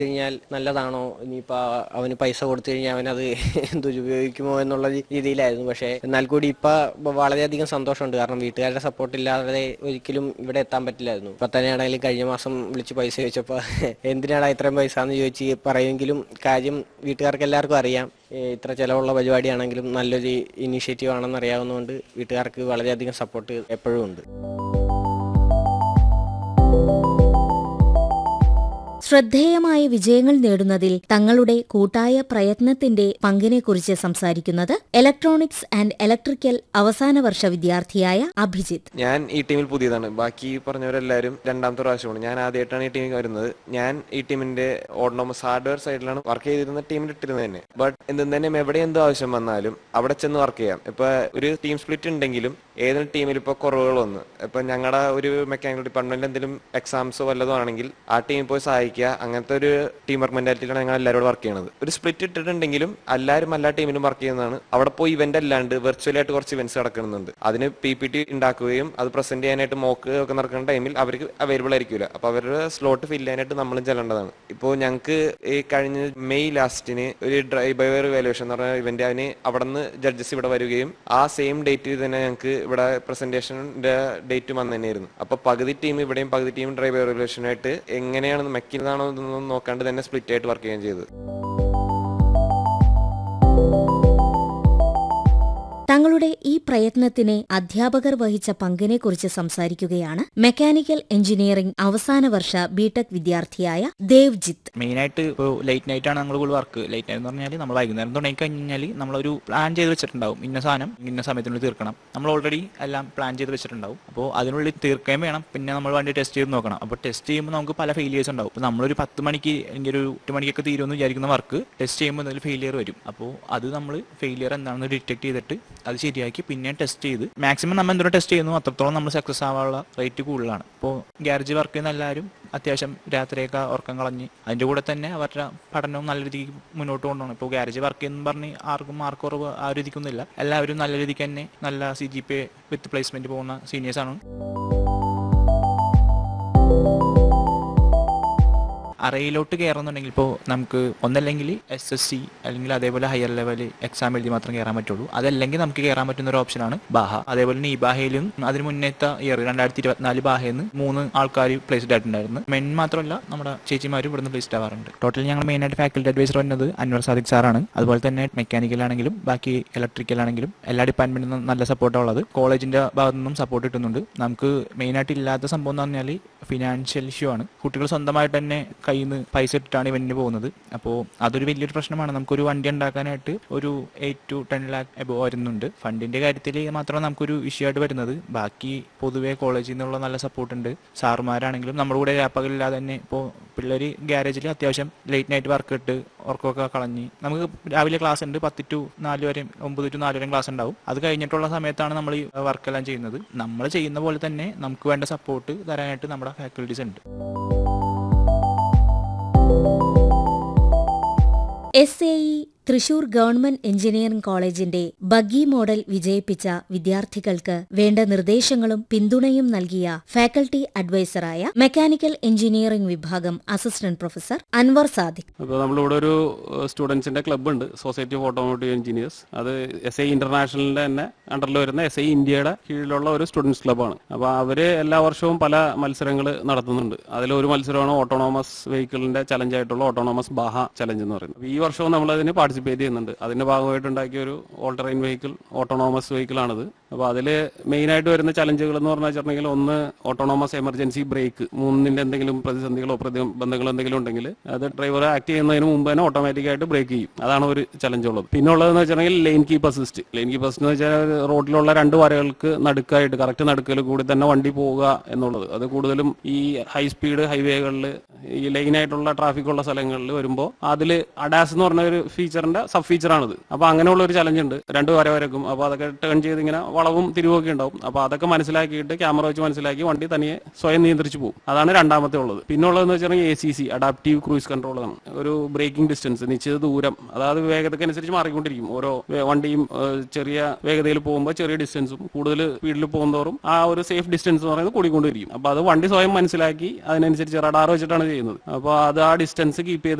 കഴിഞ്ഞാൽ നല്ലതാണോ ഇനിയിപ്പോൾ അവന് പൈസ കൊടുത്തു കഴിഞ്ഞാൽ അവനത് ദുരുപയോഗിക്കുമോ എന്നുള്ള രീതിയിലായിരുന്നു പക്ഷേ എന്നാൽ കൂടി ഇപ്പം വളരെയധികം സന്തോഷമുണ്ട് കാരണം വീട്ടുകാരുടെ സപ്പോർട്ട് ഇല്ലാതെ ഒരിക്കലും ഇവിടെ എത്താൻ പറ്റില്ലായിരുന്നു ഇപ്പം തന്നെയാണെങ്കിലും കഴിഞ്ഞ മാസം വിളിച്ച് പൈസ ചോദിച്ചപ്പോൾ എന്തിനാണ് ഇത്രയും പൈസ എന്ന് ചോദിച്ച് പറയുമെങ്കിലും കാര്യം വീട്ടുകാർക്ക് എല്ലാവർക്കും അറിയാം ഏ, ഇത്ര ചിലവുള്ള പരിപാടിയാണെങ്കിലും നല്ലൊരു ഇനീഷ്യേറ്റീവ് ആണെന്ന് അറിയാവുന്നതുകൊണ്ട് വീട്ടുകാർക്ക് വളരെയധികം സപ്പോർട്ട് എപ്പോഴും ഉണ്ട് ശ്രദ്ധേയമായ വിജയങ്ങൾ നേടുന്നതിൽ തങ്ങളുടെ കൂട്ടായ പ്രയത്നത്തിന്റെ പങ്കിനെക്കുറിച്ച് സംസാരിക്കുന്നത് ഇലക്ട്രോണിക്സ് ആൻഡ് ഇലക്ട്രിക്കൽ അവസാന വർഷ വിദ്യാർത്ഥിയായ അഭിജിത്ത് ഞാൻ ഈ ടീമിൽ പുതിയതാണ് ബാക്കി പറഞ്ഞവരെല്ലാവരും രണ്ടാമത്തെ പ്രാവശ്യമാണ് ഞാൻ ആദ്യമായിട്ടാണ് ഈ ടീമിൽ വരുന്നത് ഞാൻ ഈ ടീമിന്റെ ഓട്ടോണമസ് ഹാർഡ്വെയർ സൈഡിലാണ് വർക്ക് ചെയ്തിരുന്ന ടീമിൽ ഇട്ടിരുന്നത് തന്നെ ബട്ട് എന്തും തന്നെ എവിടെ എന്ത് ആവശ്യം വന്നാലും അവിടെ ചെന്ന് വർക്ക് ചെയ്യാം ഇപ്പൊ ഒരു ടീം സ്പ്ലിറ്റ് ഉണ്ടെങ്കിലും ഏതൊരു ടീമിൽ ഇപ്പോൾ കുറവുകൾ വന്ന് ഇപ്പൊ ഞങ്ങളുടെ ഒരു മെക്കാനിക്കൽ ഡിപ്പാർട്ട്മെന്റിൽ എന്തെങ്കിലും എക്സാംസോ വല്ലതും ആണെങ്കിൽ ആ ടീമിൽ പോയി സഹായിക്കുക അങ്ങനത്തെ ഒരു ടീം വർക്ക് മെന്റാലിറ്റിയിലാണ് ഞങ്ങൾ എല്ലാവരും വർക്ക് ചെയ്യുന്നത് ഒരു സ്പ്ലിറ്റ് ഇട്ടിട്ടുണ്ടെങ്കിലും എല്ലാവരും എല്ലാ ടീമിലും വർക്ക് ചെയ്യുന്നതാണ് അവിടെ പോയി ഇവന്റ് അല്ലാണ്ട് വെർച്വൽ ആയിട്ട് കുറച്ച് ഇവന്റ്സ് നടക്കുന്നുണ്ട് അതിന് പി പി ടി ഉണ്ടാക്കുകയും അത് പ്രസന്റ് ചെയ്യാനായിട്ട് മോക്ക് ഒക്കെ നടക്കുന്ന ടൈമിൽ അവർക്ക് അവൈലബിൾ ആയിരിക്കില്ല അപ്പൊ അവരുടെ സ്ലോട്ട് ഫില്ല് ചെയ്യാനായിട്ട് നമ്മളും ചെല്ലേണ്ടതാണ് ഇപ്പോൾ ഞങ്ങൾക്ക് ഈ കഴിഞ്ഞ മെയ് ലാസ്റ്റിന് ഒരു ഡ്രൈവ് ബൈ വാലുവേഷൻ എന്ന് പറഞ്ഞ ഇവന്റ് അതിന് അവിടെ നിന്ന് ജഡ്ജസ് ഇവിടെ വരികയും ആ സെയിം ഡേറ്റിൽ തന്നെ ഞങ്ങൾക്ക് ഇവിടെ പ്രസന്റേഷന്റെ ഡേറ്റ് വന്നു തന്നെയായിരുന്നു അപ്പൊ പകുതി ടീം ഇവിടെയും പകുതി ടീം ഡ്രൈവ് ബൈ വാലുവേഷനായിട്ട് എങ്ങനെയാണ് മെക്കിനാണോ ഇതൊന്നും നോക്കാണ്ട് തന്നെ സ്പ്ലിറ്റ് ആയിട്ട് വർക്ക് ചെയ്യുകയും ചെയ്തത് തങ്ങളുടെ ഈ പ്രയത്നത്തിന് അധ്യാപകർ വഹിച്ച പങ്കിനെക്കുറിച്ച് സംസാരിക്കുകയാണ് മെക്കാനിക്കൽ എഞ്ചിനീയറിംഗ് അവസാന വർഷ ബിടെക് വിദ്യാർത്ഥിയായ ദേവ്ജിത്ത് മെയിനായിട്ട് ഇപ്പോൾ ലേറ്റ് നൈറ്റ് ആണ് നമ്മൾ കൂടുതൽ വർക്ക് ലേറ്റ് നൈറ്റ് എന്ന് പറഞ്ഞാൽ നമ്മൾ വൈകുന്നേരം തുടങ്ങി കഴിഞ്ഞാൽ നമ്മളൊരു പ്ലാൻ ചെയ്ത് വെച്ചിട്ടുണ്ടാവും ഇന്ന സാധനം ഇന്ന സമയത്തിനുള്ളിൽ തീർക്കണം നമ്മൾ ഓൾറെഡി എല്ലാം പ്ലാൻ ചെയ്ത് വെച്ചിട്ടുണ്ടാവും അപ്പോൾ അതിനുള്ളിൽ തീർക്കുകയും വേണം പിന്നെ നമ്മൾ വണ്ടി ടെസ്റ്റ് ചെയ്ത് നോക്കണം അപ്പോൾ ടെസ്റ്റ് ചെയ്യുമ്പോൾ നമുക്ക് പല ഫെയിലിയേഴ്സ് ഉണ്ടാവും ഇപ്പോൾ നമ്മളൊരു പത്ത് മണിക്ക് അല്ലെങ്കിൽ ഒരു എട്ട് മണിക്കൊക്കെ തീരുമെന്ന് വിചാരിക്കുന്ന വർക്ക് ടെസ്റ്റ് ചെയ്യുമ്പോൾ എന്തെങ്കിലും ഫെയിലിയർ വരും അപ്പോൾ അത് നമ്മൾ ഫെയിലിയർ എന്താണെന്ന് ഡിറ്റക്ട് ചെയ്തിട്ട് അത് ശരിയാക്കി പിന്നെ ടെസ്റ്റ് ചെയ്ത് മാക്സിമം നമ്മൾ എന്തോരം ടെസ്റ്റ് ചെയ്യുന്നു അത്രത്തോളം നമ്മൾ സക്സസ് ആവാനുള്ള റേറ്റ് കൂടുതലാണ് ഇപ്പോൾ ഗ്യാരേജ് വർക്ക് ചെയ്യുന്ന എല്ലാവരും അത്യാവശ്യം രാത്രിയൊക്കെ ഉറക്കം കളഞ്ഞ് അതിൻ്റെ കൂടെ തന്നെ അവരുടെ പഠനവും നല്ല രീതിക്ക് മുന്നോട്ട് കൊണ്ടുപോകണം ഇപ്പോൾ ഗ്യാരേജ് വർക്ക് എന്ന് പറഞ്ഞ് ആർക്കും മാർക്ക് കുറവ് ആ ഒരു രീതിക്കൊന്നുമില്ല എല്ലാവരും നല്ല രീതിക്ക് തന്നെ നല്ല C G P with placement പോകുന്ന സീനിയേഴ്സാണ് അറയിലോട്ട് കയറുന്നുണ്ടെങ്കിൽ ഇപ്പോൾ നമുക്ക് ഒന്നല്ലെങ്കിൽ എസ് എസ് സി അല്ലെങ്കിൽ അതേപോലെ ഹയർ ലെവൽ എക്സാം എഴുതി മാത്രം കയറാൻ പറ്റുള്ളൂ അതല്ലെങ്കിൽ നമുക്ക് കയറാൻ പറ്റുന്ന ഒരു ഓപ്ഷനാണ് ബാഹ അതേപോലെ തന്നെ ഈ ബാഹയിലും അതിന് മുന്നേത്തെ ഇയർ രണ്ടായിരത്തി ഇരുപത്തിനാല് ബാഹയിൽ മൂന്ന് ആൾക്കാർ പ്ലേസ്ഡ് ആയിട്ടുണ്ടായിരുന്നു മെൻ മാത്രമല്ല നമ്മുടെ ചേച്ചിമാരും ഇവിടുന്ന് പ്ലേസ്ഡ് ആവാറുണ്ട് ടോട്ടൽ ഞങ്ങൾ മെയിനായിട്ട് ഫാക്കൽറ്റി അഡ്വൈസർ വരുന്നത് അൻവർ സാദിഖ് സാറാണ് അതുപോലെ തന്നെ മെക്കാനിക്കൽ ആണെങ്കിലും ബാക്കി ഇലക്ട്രിക്കൽ ആണെങ്കിലും എല്ലാ ഡിപ്പാർട്ട്മെന്റിൽ നിന്നും നല്ല സപ്പോർട്ടാണ് ഉള്ളത് കോളേജിന്റെ ഭാഗത്തു നിന്നും സപ്പോർട്ട് കിട്ടുന്നുണ്ട് നമുക്ക് മെയിനായിട്ട് ഇല്ലാത്ത സംഭവം എന്ന് പറഞ്ഞാൽ ഫിനാൻഷ്യൽ ഇഷ്യൂ ആണ് കുട്ടികൾ സ്വന്തമായിട്ട് തന്നെ കയ്യിൽ നിന്ന് പൈസ ഇട്ടിട്ടാണ് ഇവന്റിന് പോകുന്നത് അപ്പോൾ അതൊരു വലിയൊരു പ്രശ്നമാണ് നമുക്കൊരു വണ്ടി ഉണ്ടാക്കാനായിട്ട് ഒരു eight to ten lakh above വരുന്നുണ്ട് ഫണ്ടിന്റെ കാര്യത്തിൽ മാത്രമാണ് നമുക്കൊരു ഇഷ്യൂ ആയിട്ട് വരുന്നത് ബാക്കി പൊതുവെ കോളേജിൽ നിന്നുള്ള നല്ല സപ്പോർട്ട് ഉണ്ട് സാറുമാരാണെങ്കിലും നമ്മുടെ കൂടെ രാപ്പകലില്ലാതെ തന്നെ ഇപ്പോൾ പിള്ളേർ ഗ്യാരേജിൽ അത്യാവശ്യം ലേറ്റ് നൈറ്റ് വർക്ക് ഇട്ട് ഉറക്കമൊക്കെ കളഞ്ഞ് നമുക്ക് രാവിലെ ക്ലാസ് ഉണ്ട് പത്ത് ടു നാല് വരെ ഒമ്പത് ടു നാല് വരെ ക്ലാസ് ഉണ്ടാവും അത് കഴിഞ്ഞിട്ടുള്ള സമയത്താണ് നമ്മൾ ഈ വർക്കെല്ലാം ചെയ്യുന്നത് നമ്മൾ ചെയ്യുന്ന പോലെ തന്നെ നമുക്ക് വേണ്ട സപ്പോർട്ട് തരാനായിട്ട് നമ്മുടെ ഫാക്കൽറ്റീസ് ഉണ്ട് S A E Thrissur government engineering കോളേജിന്റെ ബഗ്ഗി മോഡൽ വിജയിപ്പിച്ച വിദ്യാർത്ഥികൾക്ക് വേണ്ട നിർദ്ദേശങ്ങളും പിന്തുണയും നൽകിയ ഫാക്കൽറ്റി അഡ്വൈസറായ മെക്കാനിക്കൽ എഞ്ചിനീയറിംഗ് വിഭാഗം അസിസ്റ്റന്റ് പ്രൊഫസർ അൻവർ സാദിഖ് അപ്പോൾ നമ്മളിവിടെ ഒരു സ്റ്റുഡൻസിന്റെ ക്ലബ്ബ് ഉണ്ട് സൊസൈറ്റി ഓഫ് ഓട്ടോമോട്ടീവ് എഞ്ചിനീയേഴ്സ് അത് എസ് ഐ ഇന്റർനാഷണലിന്റെ തന്നെ അണ്ടറിൽ വരുന്ന എസ് ഐ ഇന്ത്യയുടെ കീഴിലുള്ള ഒരു സ്റ്റുഡൻസ് ക്ലബ്ബാണ് അപ്പോൾ അവര് എല്ലാ വർഷവും പല മത്സരങ്ങൾ നടത്തുന്നുണ്ട് അതിലൊരു മത്സരമാണ് ഓട്ടോണോമസ് വെഹിക്കിളിന്റെ ചലഞ്ച് ആയിട്ടുള്ള ഓട്ടോണോമസ് ബാഹ ചലഞ്ച് എന്ന് പറയുന്നത് അപ്പോൾ ഈ വർഷവും നമ്മൾ അതിന് പാർട്ടിസിപ്പേറ്റ് ചെയ്യുന്നുണ്ട് അതിന്റെ ഭാഗമായിട്ട് ഉണ്ടാക്കിയ ഒരു ഓൾട്ടറൈൻ വെഹിക്കിൾ ഓട്ടോണോമസ് വെഹിക്കിൾ ആണിത് അപ്പോൾ അതിൽ മെയിൻ ആയിട്ട് വരുന്ന ചലഞ്ചുകൾ എന്ന് പറഞ്ഞു വെച്ചിട്ടുണ്ടെങ്കിൽ ഒന്ന് ഓട്ടോണോമസ് എമർജൻസി ബ്രേക്ക് മൂന്നിന്റെ എന്തെങ്കിലും പ്രതിസന്ധികളോ പ്രതിബന്ധങ്ങളോ എന്തെങ്കിലും ഉണ്ടെങ്കിൽ അത് ഡ്രൈവർ ആക്ട് ചെയ്യുന്നതിന് മുമ്പ് തന്നെ ഓട്ടോമാറ്റിക് ആയിട്ട് ബ്രേക്ക് ചെയ്യും അതാണ് ഒരു ചലഞ്ച് ഉള്ളത് പിന്നെ ഉള്ളതെന്ന് വെച്ചിട്ടുണ്ടെങ്കിൽ lane keep assist lane keep assist എന്ന് വെച്ചാൽ റോഡിലുള്ള രണ്ട് വരകൾക്ക് നടുക്കായിട്ട് കറക്റ്റ് നടുക്കൽ കൂടി തന്നെ വണ്ടി പോവുക എന്നുള്ളത് അത് കൂടുതലും ഈ ഹൈ സ്പീഡ് ഹൈവേകളിൽ ഈ ലൈനായിട്ടുള്ള ട്രാഫിക് ഉള്ള സ്ഥലങ്ങളിൽ വരുമ്പോൾ അതിൽ അഡാസ് എന്ന് പറഞ്ഞ ഒരു ഫീച്ചർ ഫീച്ചറിന്റെ സബ് ഫീച്ചറാണിത് അപ്പോൾ അങ്ങനെയുള്ള ഒരു ചലഞ്ച് ഉണ്ട് രണ്ട് വര വരക്കും അപ്പോൾ അതൊക്കെ ടേൺ ചെയ്ത് ഇങ്ങനെ വളവും തിരിവൊക്കെ ഉണ്ടാവും അപ്പോൾ അതൊക്കെ മനസ്സിലാക്കിയിട്ട് ക്യാമറ വെച്ച് മനസ്സിലാക്കി വണ്ടി തനിയെ സ്വയം നിയന്ത്രിച്ച് പോകും അതാണ് രണ്ടാമത്തെ ഉള്ളത് പിന്നെ ഉള്ളതെന്ന് വെച്ചാൽ A C C adaptive cruise control ആണ് ഒരു ബ്രേക്കിംഗ് ഡിസ്റ്റൻസ് നിശ്ചിത ദൂരം അതായത് വേഗതയ്ക്ക് അനുസരിച്ച് മാറിക്കൊണ്ടിരിക്കും ഓരോ വേ- വണ്ടിയും ഏഹ്, ചെറിയ വേഗതയിൽ പോകുമ്പോൾ ചെറിയ ഡിസ്റ്റൻസും കൂടുതൽ സ്പീഡിൽ പോകുന്നതോറും ആ ഒരു സേഫ് ഡിസ്റ്റൻസ് എന്ന് പറയുന്നത് കൂടിക്കൊണ്ടിരിക്കും അപ്പോൾ അത് വണ്ടി സ്വയം മനസ്സിലാക്കി അതിനനുസരിച്ച് റഡാർ വെച്ചിട്ടാണ് ചെയ്യുന്നത് അപ്പോൾ അത് ആ ഡിസ്റ്റൻസ് കീപ്പ് ചെയ്ത്